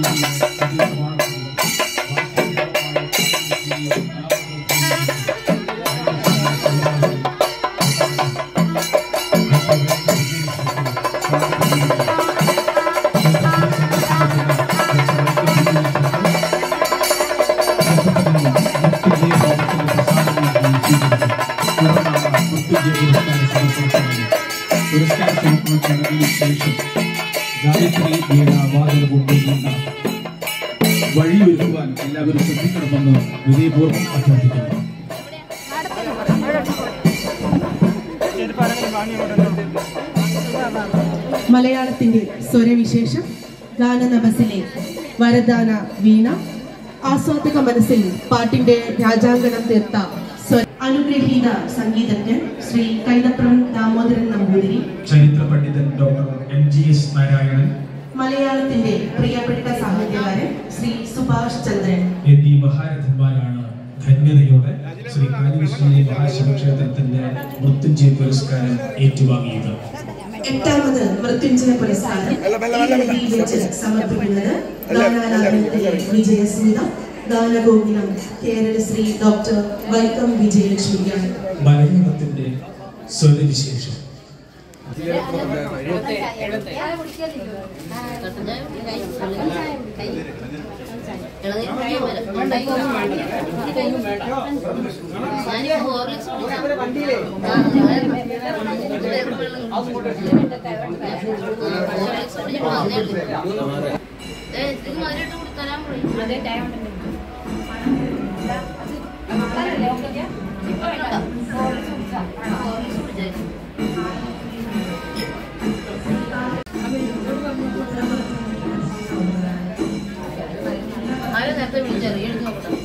പുരസ്കാര സമർപ്പണ ചടങ്ങിന് ശേഷം ഗായത്രി വീണ വാദന കൊണ്ടുവന്ന വഴിയൊരുക്കുവാൻ എല്ലാവരും ശ്രദ്ധിക്കണമെന്ന് വിനയപൂർവ്വം അഭ്യർത്ഥിക്കുന്നു മലയാളത്തിന്റെ സ്വരവിശേഷം ഗാനനഭസിലെ വരദാന വീണ ആസ്വാദക മനസ്സിൽ പാട്ടിന്റെ രാജാങ്കണം തീർത്ത സ്വര അനുഗ്രഹീത സംഗീതജ്ഞൻ ശ്രീ കൈതപ്രം ദാമോദരൻ നമ്പൂതിരി ചരിത്ര പണ്ഡിതൻ doctor M G S Narayanan മലയാളത്തിന്റെ പ്രിയപ്പെട്ട സാഹിത്യകാരൻ ശ്രീ സുഭാഷ് ചന്ദ്രൻ എന്നീ മഹാരഥന്മാരാണ് ധന്യതയോടെ ശ്രീ കാലികൃഷ്ണനെ മഹാശിവക്ഷേത്രത്തിന്റെ മൃത്യുഞ്ജയ പുരസ്കാരം ഏറ്റുവാങ്ങിയത് എട്ടാമത് മൃത്യുഞ്ജയ പുരസ്കാരം ഈ വേദിയിൽ വെച്ച് സമർപ്പിക്കുന്നത് ഗാനാലാപനത്തിലെ വിജയസ്മിതം ഗാനഗോകുലം കേരളശ്രീ ഡോക്ടർ വൈക്കം വിജയലക്ഷ്മിയാണ് മലയാളത്തിന്റെ സ്വരവിശേഷം അതെ ടൈം ആരെ നേരത്തെ വിളിച്ചറിയ എടുത്ത് നോക്കട്ടെ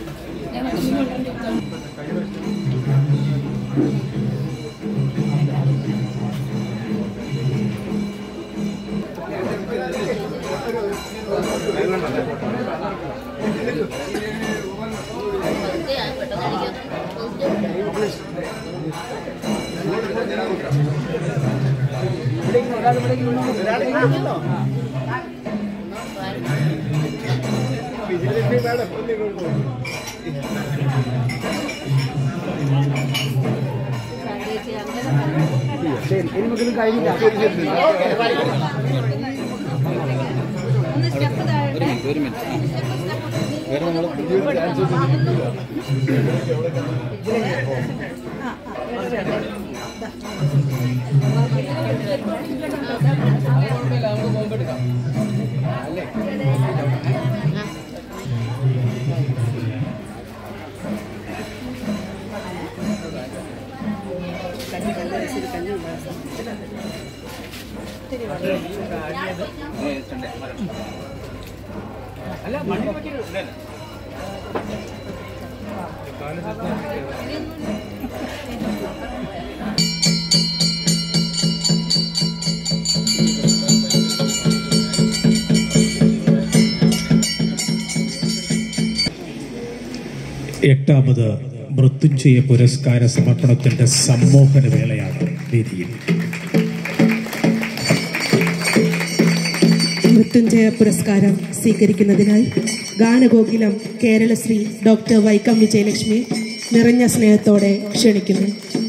പതുക്കെ ഞാൻ പെട്ടെന്ന് അടിക്കാത്ത എട്ടാമത് മൃത്യുഞ്ജയ പുരസ്കാര സമർപ്പണത്തിന്റെ സമ്മോഹന വേളയാണ് വേദിയിൽ മൃത്യുഞ്ജയ പുരസ്കാരം സ്വീകരിക്കുന്നതിനായി ഗാനഗോകുലം കേരളശ്രീ ഡോക്ടർ വൈക്കം വിജയലക്ഷ്മി നിറഞ്ഞ സ്നേഹത്തോടെ ക്ഷണിക്കുന്നു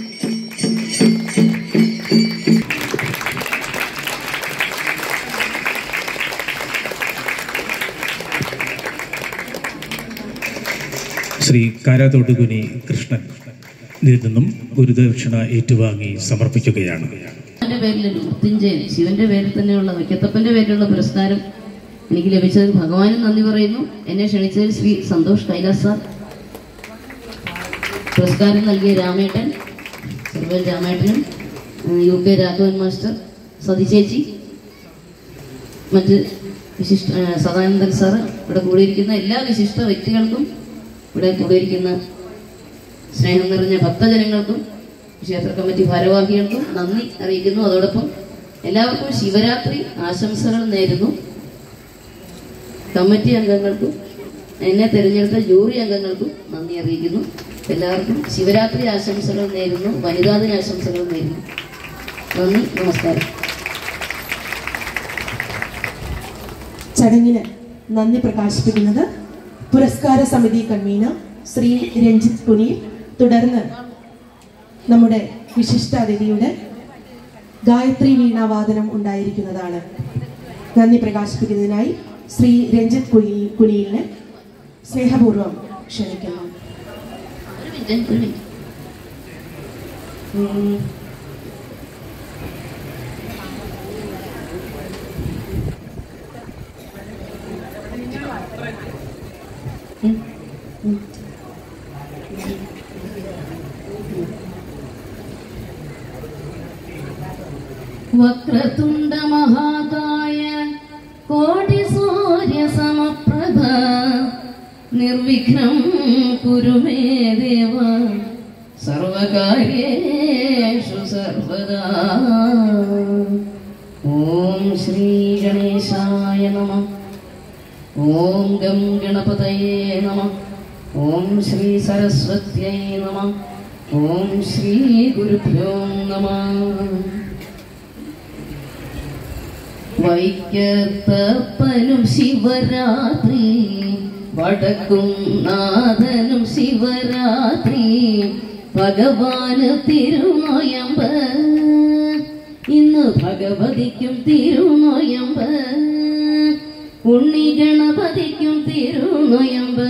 ശ്രീ കാരാതൊടുകുനി കൃഷ്ണൻ ഇതിൽ നിന്നും ഗുരുദക്ഷിണ ഏറ്റുവാങ്ങി സമർപ്പിക്കുകയാണ് ശിവന്റെ പേരിൽ മൃത്യുഞ്ജയൻ ശിവന്റെ പേരിൽ തന്നെയുള്ള വൈക്കത്തപ്പന്റെ പേരിലുള്ള പുരസ്കാരം എനിക്ക് ലഭിച്ചതിൽ ഭഗവാനും നന്ദി പറയുന്നു എന്നെ ക്ഷണിച്ചതിൽ ശ്രീ സന്തോഷ് കൈലാസ് സാർ പുരസ്കാരം നൽകിയ രാമേട്ടൻ ചെറുവൻ രാമേട്ടനും ഏഹ്, U K Raghavan master Sathi ചേച്ചി മറ്റ് വിശിഷ്ട ഏഹ്, സദാനന്ദൻ സാറ് ഇവിടെ കൂടിയിരിക്കുന്ന എല്ലാ വിശിഷ്ട വ്യക്തികൾക്കും ഇവിടെ കൂടിയിരിക്കുന്ന സ്നേഹം നിറഞ്ഞ ഭക്തജനങ്ങൾക്കും ക്ഷേത്ര കമ്മിറ്റി ഭാരവാഹികൾക്കും നന്ദി അറിയിക്കുന്നു അതോടൊപ്പം എല്ലാവർക്കും ശിവരാത്രി ആശംസകൾ നേരുന്നു കമ്മിറ്റി അംഗങ്ങൾക്കും എന്നെ തിരഞ്ഞെടുത്ത ജൂറി അംഗങ്ങൾക്കും നന്ദി അറിയിക്കുന്നു എല്ലാവർക്കും ശിവരാത്രി ആശംസകൾ നേരുന്നു വനിതാ ദിന ആശംസകൾ നേരുന്നു നന്ദി നമസ്കാരം ചടങ്ങിന് നന്ദി പ്രകാശിപ്പിക്കുന്നത് പുരസ്കാര സമിതി കൺവീനർ ശ്രീ രഞ്ജിത്ത് കുനിയിൽ തുടർന്ന് നമ്മുടെ വിശിഷ്ടാതിഥിയുടെ ഗായത്രി വീണാവാദനം ഉണ്ടായിരിക്കുന്നതാണ് നന്ദി പ്രകാശിപ്പിക്കുന്നതിനായി ശ്രീ രഞ്ജിത്ത് കുനി കുനിയിലിനെ സ്നേഹപൂർവ്വം ക്ഷണിക്കുന്നു ഒരു മിനിറ്റ് ഒരു മിനിറ്റ് ഉം. ഉം. ഉം. വക്രതുണ്ട മഹാകായ കോടി സൂര്യ സമപ്രഭ നിർവിഘ്നം കുരു മേ ദേവ സർവകാര്യേഷു സർവദാ ഓം ശ്രീ ഗണേശായ നമ ഓം ഗം ഗണപതയേ നമ ഓം ശ്രീ സരസ്വത്യൈ നമ ഓം ശ്രീ ഗുരുഭ്യോ നമ വൈക്കത്തപ്പനും ശിവരാത്രി വടക്കും നാഥനും ശിവരാത്രി ഭഗവാന് തിരുനോയമ്പ് ഇന്ന് ഭഗവതിക്കും തിരുനോയമ്പ് ഉണ്ണി ഗണപതിക്കും തിരുനോയമ്പ്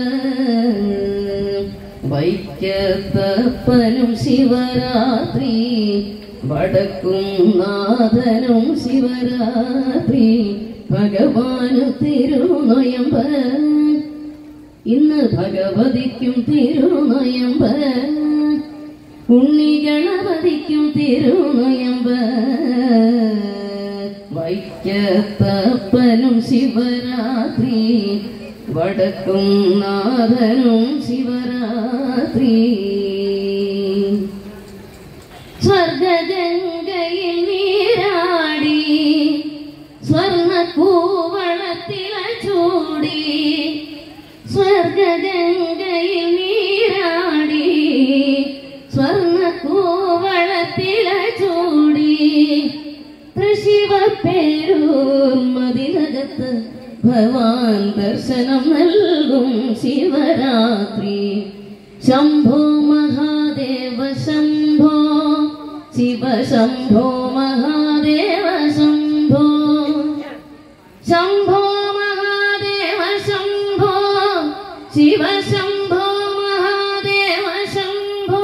വൈക്കത്തപ്പനും ശിവരാത്രി വടക്കും നാഥനും ശിവരാത്രി ഭഗവാനു തിരുനൊയമ്പ് ഇന്ന് ഭഗവതിക്കും തിരുനൊയമ്പ് ഉണ്ണി ഗണപതിക്കും തിരുനൊയമ്പ് വൈക്കത്തപ്പനും ശിവരാത്രി വടക്കും നാഥനും ശിവരാത്രി സ്വർഗഗംഗയിൽ നീരാടി സ്വർണ കൂവളത്തില ചൂടി സ്വർഗഗംഗയിൽ നീരാടി സ്വർണ കൂവളത്തില ചൂടി തൃശിവ പേരൂർ മതിലകത്ത് ഭവാൻ ദർശനം നൽകും ശിവരാത്രി ശംഭോ മഹാദേവ ശംഭോ ശിവ ശംഭോ മഹാദേവ ശംഭോ ശംഭോ മഹാദേവ ശംഭോ ശിവ ശംഭോ മഹാദേവ ശംഭോ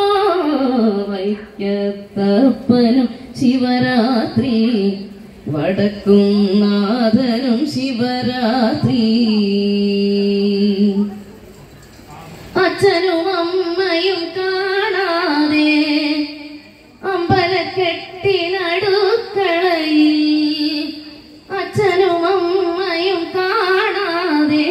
വൈക്കത്തപ്പനും ശിവരാത്രി വടക്കും നാഥനും ശിവരാത്രി അച്ഛനും അമ്മയും കാണാതെ അമ്പലക്കെട്ടിനടുക്കളയിൽ അച്ഛനും അമ്മയും കാണാതെ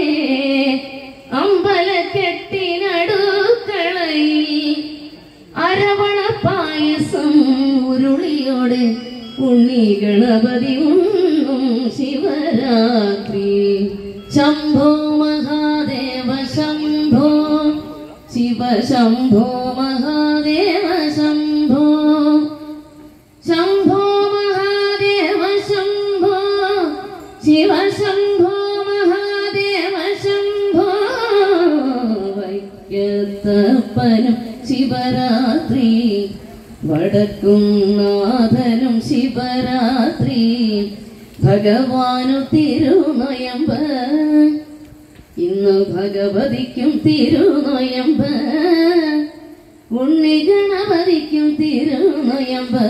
അമ്പലക്കെട്ടിനടുക്കളയിൽ അരവണ പായസം ഉരുളിയോടെ ഉണ്ണി ഗണപതി ഉണ്ണും ശിവരാത്രി ശംഭോ മഹാദേവ ശംഭോ ശിവ ശംഭോ മഹാദേവ ശംഭോ ശംഭോ മഹാദേവ ശംഭോ ശിവ ശംഭോ മഹാദേവ ശംഭോ വൈക്കത്തപ്പനും ശിവരാത്രി വടക്കും നാഥനും ശിവരാത്രി ഭഗവാനു തിരുനൊയമ്പ് ഇന്ന് ഭഗവതിക്കും തിരുനൊയമ്പ് ഉണ്ണി ഗണപതിക്കും തിരുനൊയമ്പ്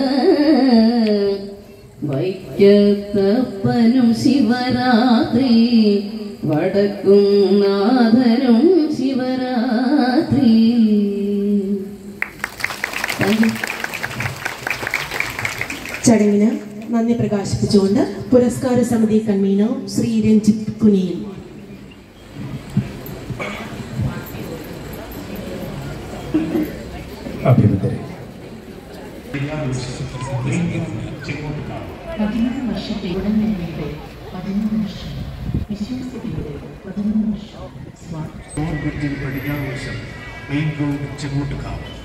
വൈക്കത്തപ്പനും ശിവരാത്രി വടക്കും നാഥനും ശിവരാത്രി Thank you. ചടങ്ങിന് നന്ദി പ്രകാശിപ്പിച്ചുകൊണ്ട് പുരസ്കാര സമിതി കൺവീനർ ശ്രീ രഞ്ജിത്ത് കുനിയിൽ അഭിനന്ദരെ പതിനൊന്ന് വർഷത്തെ ഉടമയുടെ പതിനൊന്ന് വർഷം വിശ്വാസതയുടെ പതിനൊന്ന് വർഷം സ്വാ പഠിക്കാൻ മെയിൻ റോഡ് ചെങ്ങോട്ടുകാവ്